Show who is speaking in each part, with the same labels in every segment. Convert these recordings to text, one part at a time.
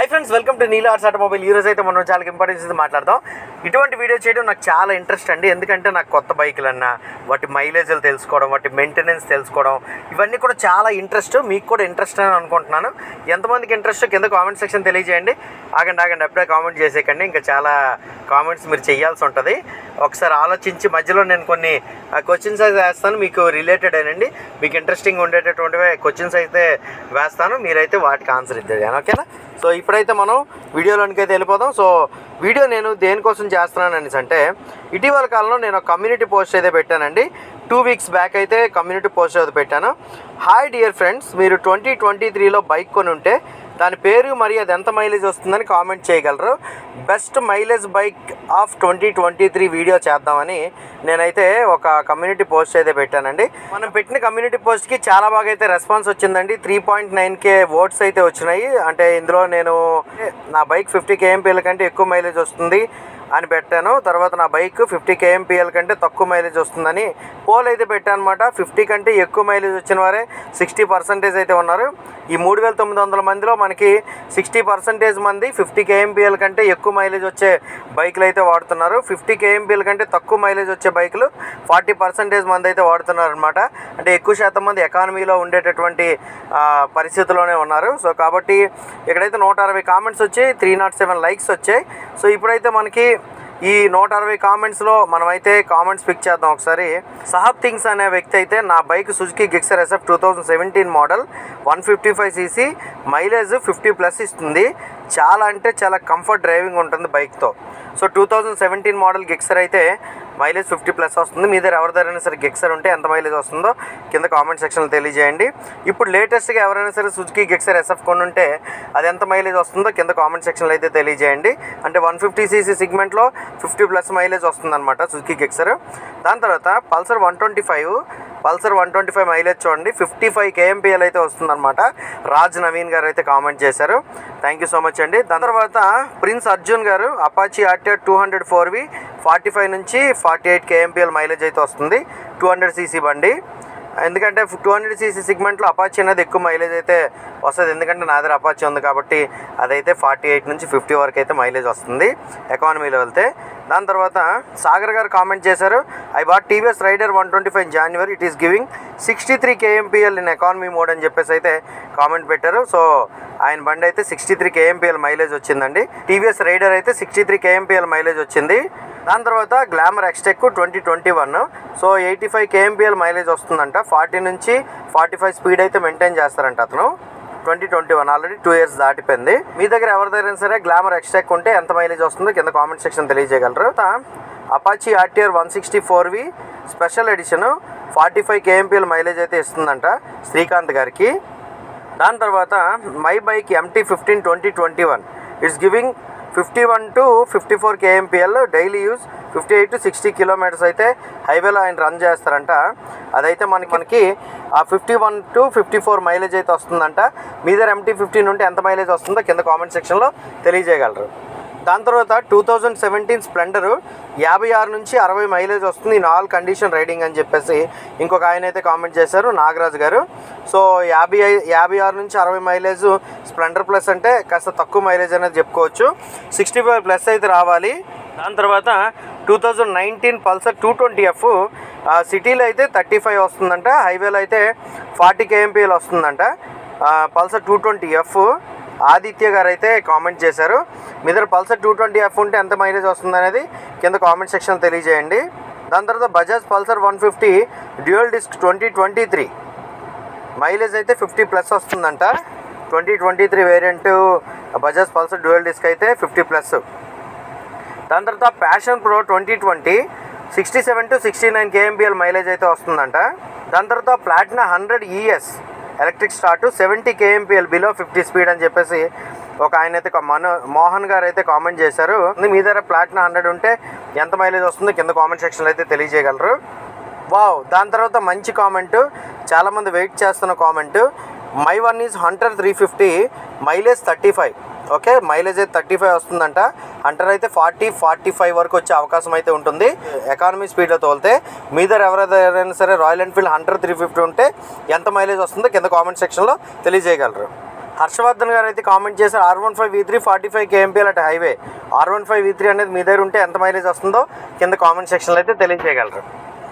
Speaker 1: high friends welcome to Neel arts automobile ఈ రోజు అయితే మనం చాలా ఇంపార్టెన్స్ ఇది మాట్లాడదాం ఇటువంటి వీడియో చేయడం నాకు చాలా ఇంట్రెస్ట్ అండి ఎందుకంటే నాకు కొత్త బైకులు అన్నా వాటి మైలేజ్లు తెలుసుకోవడం వాటి మెయింటెనెన్స్ తెలుసుకోవడం ఇవన్నీ కూడా చాలా ఇంట్రెస్ట్ మీకు కూడా ఇంట్రెస్ట్ అని అనుకుంటున్నాను ఎంతమందికి ఇంట్రెస్ట్ కింద కామెంట్ సెక్షన్ తెలియజేయండి ఆగండి ఆగండి అప్పుడే కామెంట్ చేసేయకండి ఇంకా చాలా కామెంట్స్ మీరు చేయాల్సి ఉంటుంది ఒకసారి ఆలోచించి మధ్యలో నేను కొన్ని క్వశ్చన్స్ అయితే వేస్తాను మీకు రిలేటెడ్ అయినండి మీకు ఇంట్రెస్టింగ్ ఉండేటటువంటివి క్వశ్చన్స్ అయితే వేస్తాను మీరైతే వాటికి ఆన్సర్ ఇద్దాను ఓకేనా సో ఇప్పుడైతే మనం వీడియోలోనికి అయితే వెళ్ళిపోదాం సో వీడియో నేను దేనికోసం చేస్తున్నాను అనేసి అంటే ఇటీవల కాలంలో నేను ఒక కమ్యూనిటీ పోస్ట్ అయితే పెట్టానండి టూ వీక్స్ బ్యాక్ అయితే కమ్యూనిటీ పోస్ట్ అయితే పెట్టాను హాయ్ డియర్ ఫ్రెండ్స్ మీరు ట్వంటీ ట్వంటీ త్రీలో బైక్ కొని ఉంటే దాని పేరు మరియు అది ఎంత మైలేజ్ వస్తుందని కామెంట్ చేయగలరు best mileage bike of twenty twenty three video చేద్దామని నేనైతే ఒక కమ్యూనిటీ పోస్ట్ అయితే పెట్టానండి మనం పెట్టిన కమ్యూనిటీ పోస్ట్కి చాలా బాగా అయితే రెస్పాన్స్ వచ్చిందండి three point nine K votes అయితే వచ్చినాయి అంటే ఇందులో నేను నా బైక్ ఫిఫ్టీ కేఎంపీల కంటే ఎక్కువ మైలేజ్ వస్తుంది అని పెట్టాను తర్వాత నా బైక్ ఫిఫ్టీ కేఎంపీఎల్ కంటే తక్కువ మైలేజ్ వస్తుందని పోల్ అయితే పెట్టాను అనమాట ఫిఫ్టీ కంటే ఎక్కువ మైలేజ్ వచ్చిన వారే సిక్స్టీ పర్సెంటేజ్ అయితే ఉన్నారు ఈ మూడు వేల తొమ్మిది వందల మందిలో మనకి సిక్స్టీ పర్సెంటేజ్ మంది ఫిఫ్టీ కేఎంపీఎల్ కంటే ఎక్కువ మైలేజ్ వచ్చే బైకులు అయితే వాడుతున్నారు ఫిఫ్టీ కేఎంపీఎల్ కంటే తక్కువ మైలేజ్ వచ్చే బైకులు ఫార్టీ పర్సెంటేజ్ మంది అయితే వాడుతున్నారు అనమాట అంటే ఎక్కువ శాతం మంది ఎకానమీలో ఉండేటటువంటి ఆ, పరిస్థితిలోనే ఉన్నారు సో కాబట్టి ఇక్కడైతే నూట అరవై కామెంట్స్ వచ్చాయి త్రీ నాట్ సెవెన్ లైక్స్ వచ్చాయి సో ఇప్పుడైతే మనకి ఈ నూట అరవై కామెంట్స్లో మనమైతే కామెంట్స్ పిక్ చేద్దాం ఒకసారి సహబ్ థింగ్స్ అనే వ్యక్తి అయితే నా bike Suzuki Gixxer SF two thousand seventeen model one fifty five CC mileage fifty plus ఇస్తుంది చాలా అంటే చాలా కంఫర్ట్ డ్రైవింగ్ ఉంటుంది బైక్తో so two thousand seventeen model Gixxer అయితే మైలేజ్ ఫిఫ్టీ ప్లస్ వస్తుంది మీ దగ్గర ఎవరి దగ్గరైనా సరే గిక్సర్ ఉంటే ఎంత మైలేజ్ వస్తుందో కింద కామెంట్ సెక్షన్లో తెలియజేయండి ఇప్పుడు లేటెస్ట్గా ఎవరైనా సరే సుజుకి గిక్సర్ ఎస్ఎఫ్ కొని ఉంటే అది ఎంత మైలేజ్ వస్తుందో కింద కామెంట్ సెక్షన్లో అయితే తెలియజేయండి అంటే వన్ ఫిఫ్టీ సీసీ సిగ్మెంట్లో ఫిఫ్టీ ప్లస్ మైలేజ్ వస్తుందన్నమాట సుజుకి గిక్సర్ దాని తర్వాత Pulsar one twenty five Pulsar one twenty five mileage చూడండి ఫిఫ్టీ ఫైవ్ కేఎంపీఎల్ అయితే వస్తుందన్నమాట రాజ్ నవీన్ గారు అయితే కామెంట్ చేశారు థ్యాంక్ యూ సో మచ్ అండి దాని తర్వాత Prince Arjun garu Apache RTR two hundred four V forty five నుంచి ఫార్టీ ఎయిట్ కేఎంపీఎల్ మైలేజ్ అయితే వస్తుంది టూ హండ్రెడ్ సీసీ బండి ఎందుకంటే టూ హండ్రెడ్ సీసీ సిగ్మెంట్లో అపాచీ అనేది ఎక్కువ మైలేజ్ అయితే వస్తుంది ఎందుకంటే నా దగ్గర అపాచీ ఉంది కాబట్టి అదైతే ఫార్టీ ఎయిట్ నుంచి ఫిఫ్టీ వరకు అయితే మైలేజ్ వస్తుంది ఎకానమీలో వెళ్తే దాని తర్వాత సాగర్ గారు కామెంట్ చేశారు I bought TVS Raider one twenty five January it is giving sixty three KMPL in economy mode అని చెప్పేసి అయితే కామెంట్ పెట్టారు సో ఆయన బండి అయితే సిక్స్టీ త్రీ కేఎంపీఎల్ మైలేజ్ వచ్చిందండి టీవీఎస్ రైడర్ అయితే సిక్స్టీ త్రీ కేఎంపీఎల్ మైలేజ్ వచ్చింది దాని తర్వాత Glamour Xtec twenty twenty one so eighty five KMPL mileage వస్తుందంట ఫార్టీ నుంచి ఫార్టీ ఫైవ్ స్పీడ్ అయితే మెయింటైన్ చేస్తారంట అతను twenty twenty one already two years దాటిపోయింది మీ దగ్గర ఎవరి దగ్గర సరే గ్లామర్ ఎక్స్టెక్ ఉంటే ఎంత మైలేజ్ వస్తుందో కింద కామెంట్ సెక్షన్ తెలియజేయగలరు Apache RTR one sixty four V special edition forty five KMPL mileage అయితే ఇస్తుందంట శ్రీకాంత్ గారికి దాని తర్వాత my bike MT fifteen twenty twenty one it's giving fifty one to fifty four KMPL daily use fifty eight to sixty kilometres అయితే హైవేలో ఆయన run చేస్తారంట అదైతే మనకి మనకి ఆ fifty one to fifty four mileage అయితే వస్తుందంట మీ దగ్గర ఎంటీ ఫిఫ్టీన్ ఉంటే ఎంత మైలేజ్ వస్తుందో కింద కామెంట్ సెక్షన్లో తెలియజేయగలరు దాని తర్వాత టూ థౌజండ్ సెవెంటీన్ స్ప్లెండర్ యాభై ఆరు నుంచి అరవై మైలేజ్ వస్తుంది ఇన్ ఆల్ కండిషన్ రైడింగ్ అని చెప్పేసి ఇంకొక ఆయన అయితే కామెంట్ చేశారు నాగరాజ్ గారు సో యాభై ఐ- యాభై ఆరు నుంచి అరవై మైలేజ్ స్ప్లెండర్ ప్లస్ అంటే కాస్త తక్కువ మైలేజ్ అనేది చెప్పుకోవచ్చు సిక్స్టీ ఫైవ్ ప్లస్ అయితే రావాలి దాని తర్వాత two thousand nineteen Pulsar two twenty F సిటీలో అయితే థర్టీ ఫైవ్ వస్తుందంట హైవేలో అయితే ఫార్టీ కేఎంపీఎల్ వస్తుందంట Pulsar two twenty F Aditya garu అయితే కామెంట్ చేశారు మీ దగ్గర పల్సర్ టూ ట్వంటీ ఎఫ్ ఉంటే ఎంత మైలేజ్ వస్తుంది అనేది కింద కామెంట్ సెక్షన్ తెలియజేయండి దాని తర్వాత Bajaj Pulsar one fifty dual disc twenty twenty three mileage అయితే ఫిఫ్టీ ప్లస్ వస్తుందంట twenty twenty three variant Bajaj Pulsar dual disc అయితే ఫిఫ్టీ ప్లస్ దాని తర్వాత Passion Pro twenty twenty sixty seven to sixty nine KMPL mileage అయితే వస్తుందంట దాని తర్వాత Platina hundred ES electric start seventy KMPL below fifty speed అని చెప్పేసి ఒక ఆయన అయితే ఒక మనో మోహన్ గారు అయితే కామెంట్ చేశారు మీ దగ్గర ప్లాటినా హండ్రెడ్ ఉంటే ఎంత మైలేజ్ వస్తుందో కింద కామెంట్ సెక్షన్లో అయితే తెలియజేయగలరు వావ్ దాని తర్వాత మంచి కామెంట్ చాలామంది వెయిట్ చేస్తున్న comment my one is Hunter three fifty mileage thirty five okay mileage అయితే థర్టీ ఫైవ్ వస్తుందంట హంటర్ అయితే ఫార్టీ ఫార్టీ ఫైవ్ వరకు వచ్చే అవకాశం అయితే ఉంటుంది ఎకానమీ స్పీడ్లో తోలితే మీ దగ్గర ఎవరైనా సరే Royal Enfield Hunter three fifty ఉంటే ఎంత మైలేజ్ వస్తుందో కింద కామెంట్ సెక్షన్లో తెలియజేయగలరు హర్షవర్ధన్ గారు అయితే కామెంట్ చేశారు R one five V three forty five KMPL at highway R one five V three అనేది మీ దగ్గర ఉంటే ఎంత మైలేజ్ వస్తుందో కింద కామెంట్ సెక్షన్లో అయితే తెలియజేయగలరు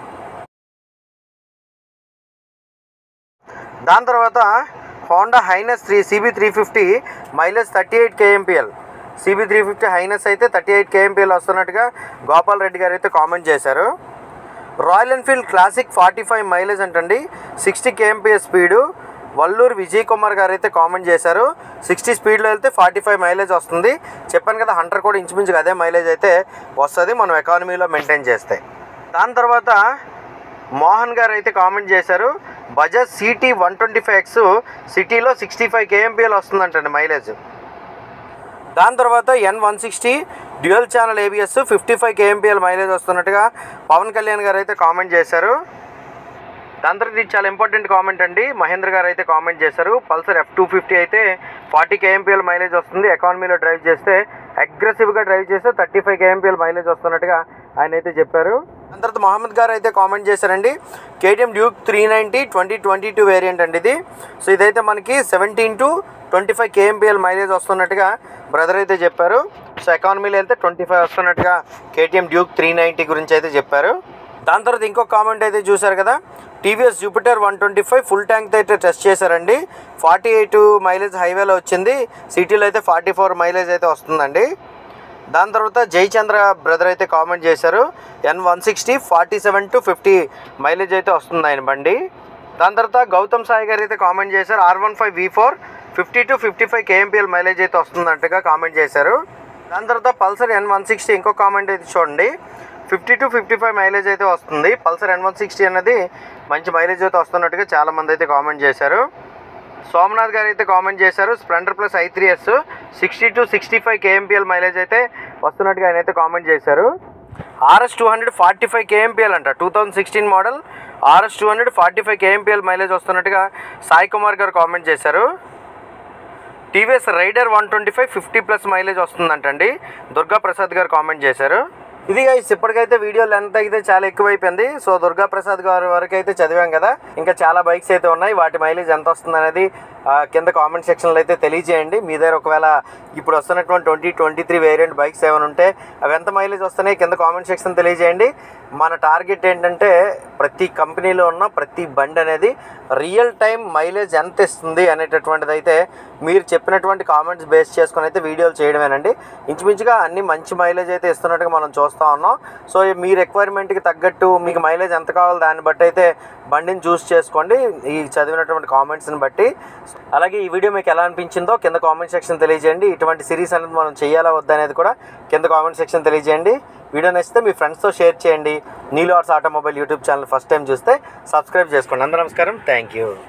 Speaker 1: దాని తర్వాత Honda Highness three CB three fifty mileage thirty eight KMPL CB three fifty Highness అయితే థర్టీ ఎయిట్ కేఎంపిఎల్ వస్తున్నట్టుగా గోపాల్ రెడ్డి గారు అయితే కామెంట్ చేశారు Royal Enfield Classic forty five mileage అంటండి sixty KMPS speed Valluru Vijay Kumar గారు అయితే కామెంట్ చేశారు సిక్స్టీ స్పీడ్లో వెళ్తే ఫార్టీ ఫైవ్ మైలేజ్ వస్తుంది చెప్పాను కదా హండ్రెడ్ కూడా ఇంచుమించుగా అదే మైలేజ్ అయితే వస్తుంది మనం ఎకానమీలో మెయింటైన్ చేస్తే దాని తర్వాత మోహన్ గారు అయితే కామెంట్ చేశారు Bajaj CT one twenty five X సిటీలో సిక్స్టీ ఫైవ్ కేఎంపిఎల్ వస్తుందంటండి మైలేజ్ దాని తర్వాత N one sixty dual channel ABS fifty five KMPL mileage వస్తున్నట్టుగా పవన్ కళ్యాణ్ గారు అయితే కామెంట్ చేశారు దాని తర్వాత ఇది చాలా ఇంపార్టెంట్ కామెంట్ అండి మహేంద్ర గారు అయితే కామెంట్ చేశారు పల్సర్ ఎఫ్ టూ ఫిఫ్టీ అయితే ఫార్టీ కేఎంపిఎల్ మైలేజ్ వస్తుంది ఎకానమీలో డ్రైవ్ చేస్తే అగ్రెసివ్గా డ్రైవ్ చేస్తే థర్టీ ఫైవ్ కేఎంపిఎల్ మైలేజ్ వస్తున్నట్టుగా ఆయన అయితే చెప్పారు దాని తర్వాత మహమ్మద్ గారు అయితే కామెంట్ చేశారండి KTM Duke three ninety twenty twenty two variant అండి ఇది సో ఇదైతే మనకి seventeen to twenty five KMPL mileage వస్తున్నట్టుగా బ్రదర్ అయితే చెప్పారు సో ఎకానమీలో వెళ్తే ట్వంటీ ఫైవ్ వస్తున్నట్టుగా కేటీఎం డ్యూక్ త్రీ నైంటీ గురించి అయితే చెప్పారు దాని తర్వాత ఇంకో కామెంట్ అయితే చూశారు కదా TVS Jupiter one twenty five full tank అయితే టెస్ట్ చేశారండి ఫార్టీ ఎయిట్ మైలేజ్ హైవేలో వచ్చింది సిటీలో అయితే ఫార్టీ ఫోర్ మైలేజ్ అయితే వస్తుందండి దాని తర్వాత జయచంద్ర బ్రదర్ అయితే కామెంట్ చేశారు N one sixty forty seven to fifty mileage అయితే వస్తుంది ఆయన బండి దాని తర్వాత గౌతమ్ సాయి గారు అయితే కామెంట్ చేశారు R one five V four fifty to fifty five KMPL mileage అయితే వస్తుందంటగా కామెంట్ చేశారు దాని తర్వాత పల్సర్ ఎన్ వన్ సిక్స్టీ ఇంకో కామెంట్ అయితే చూడండి fifty to fifty five mileage అయితే వస్తుంది పల్సర్ ఎన్ వన్ సిక్స్టీ అనేది మంచి మైలేజ్ అయితే వస్తున్నట్టుగా చాలామంది అయితే కామెంట్ చేశారు సోమనాథ్ గారు అయితే కామెంట్ చేశారు Splendor plus I three S sixty to sixty five KMPL mileage అయితే వస్తున్నట్టుగా ఆయన అయితే కామెంట్ చేశారు RS two hundred forty five KMPL అంట two thousand sixteen model RS two hundred forty five KMPL mileage వస్తున్నట్టుగా సాయి కుమార్ గారు కామెంట్ చేశారు TVS Raider one twenty five fifty plus mileage వస్తుందంటండి దుర్గా ప్రసాద్ గారు కామెంట్ చేశారు ఇది guys, ఇప్పటికైతే వీడియో లెంత్ అయితే చాలా ఎక్కువైపోయింది సో దుర్గా ప్రసాద్ గారి వరకు అయితే చదివాం కదా ఇంకా చాలా బైక్స్ అయితే ఉన్నాయి వాటి మైలేజ్ ఎంత వస్తుంది అనేది ఆ, కింద కామెంట్ సెక్షన్లో అయితే తెలియజేయండి మీ దగ్గర ఒకవేళ ఇప్పుడు వస్తున్నటువంటి twenty twenty three variant bikes ఏమైనా ఉంటే అవి ఎంత మైలేజ్ వస్తున్నాయి కింద కామెంట్ సెక్షన్ తెలియజేయండి మన టార్గెట్ ఏంటంటే ప్రతి కంపెనీలో ఉన్న ప్రతి బండి అనేది రియల్ టైం మైలేజ్ ఎంత ఇస్తుంది అనేటటువంటిది అయితే మీరు చెప్పినటువంటి కామెంట్స్ బేస్ చేసుకొని అయితే వీడియోలు చేయడమేనండి ఇంచుమించుగా అన్ని మంచి మైలేజ్ అయితే ఇస్తున్నట్టుగా మనం చూస్తూ ఉన్నాం సో మీ రిక్వైర్మెంట్కి తగ్గట్టు మీకు మైలేజ్ ఎంత కావాలో దాన్ని బట్టి అయితే బండిని చూస్ చేసుకోండి ఈ చదివినటువంటి కామెంట్స్ని బట్టి అలాగే ఈ వీడియో మీకు ఎలా అనిపించిందో కింద కామెంట్ సెక్షన్ తెలియజేయండి ఇటువంటి సిరీస్ అనేది మనం చేయాలా వద్దా అనేది కూడా కింద కామెంట్ సెక్షన్ తెలియజేయండి వీడియో నచ్చితే మీ ఫ్రెండ్స్తో షేర్ చేయండి నీలో arts automobile YouTube channel first time చూస్తే సబ్స్క్రైబ్ చేసుకోండి అందరూ నమస్కారం థ్యాంక్ యూ